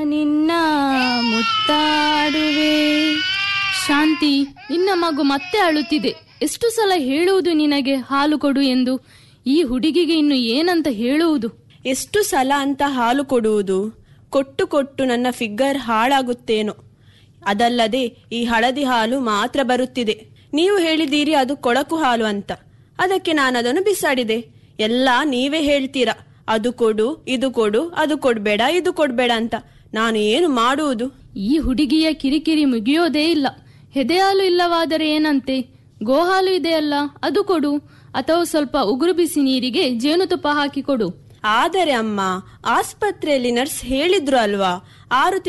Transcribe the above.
ನಿನ್ನ ಮುತ್ತಾಡುವೆ ಶಾಂತಿ ನಿನ್ನ ಮಗು ಮತ್ತೆ ಅಳುತ್ತಿದೆ ಎಷ್ಟು ಸಲ ಹೇಳುವುದು ನಿನಗೆ ಹಾಲು ಕೊಡು ಎಂದು ಈ ಹುಡುಗಿಗೆ ಇನ್ನು ಏನಂತ ಹೇಳುವುದು ಎಷ್ಟು ಸಲ ಅಂತ ಹಾಲು ಕೊಡುವುದು ಕೊಟ್ಟು ಕೊಟ್ಟು ನನ್ನ ಫಿಗರ್ ಹಾಳಾಗುತ್ತೇನೋ ಅದಲ್ಲದೆ ಈ ಹಳದಿ ಹಾಲು ಮಾತ್ರ ಬರುತ್ತಿದೆ ನೀವು ಹೇಳಿದ್ದೀರಿ ಅದು ಕೊಳಕು ಹಾಲು ಅಂತ ಅದಕ್ಕೆ ನಾನು ಅದನ್ನು ಬಿಸಾಡಿದೆ ಎಲ್ಲ ನೀವೇ ಹೇಳ್ತೀರಾ ಅದು ಕೊಡು ಇದು ಕೊಡು ಅದು ಕೊಡ್ಬೇಡ ಇದು ಕೊಡ್ಬೇಡ ಅಂತ ನಾನು ಏನು ಮಾಡುವುದು ಈ ಹುಡುಗಿಯ ಕಿರಿಕಿರಿ ಮುಗಿಯೋದೇ ಇಲ್ಲ ಎದೆ ಹಾಲು ಇಲ್ಲವಾದರೆ ಏನಂತೆ ಗೋಹಾಲು ಇದೆಯಲ್ಲ ಅದು ಕೊಡು ಅಥವಾ ಸ್ವಲ್ಪ ಉಗುರು ಬಿಸಿ ನೀರಿಗೆ ಜೇನುತುಪ್ಪ ಹಾಕಿ ಕೊಡು ಆದರೆ ಅಮ್ಮ ಆಸ್ಪತ್ರೆಯಲ್ಲಿ ನರ್ಸ್ ಹೇಳಿದ್ರು ಅಲ್ವಾ ಆರು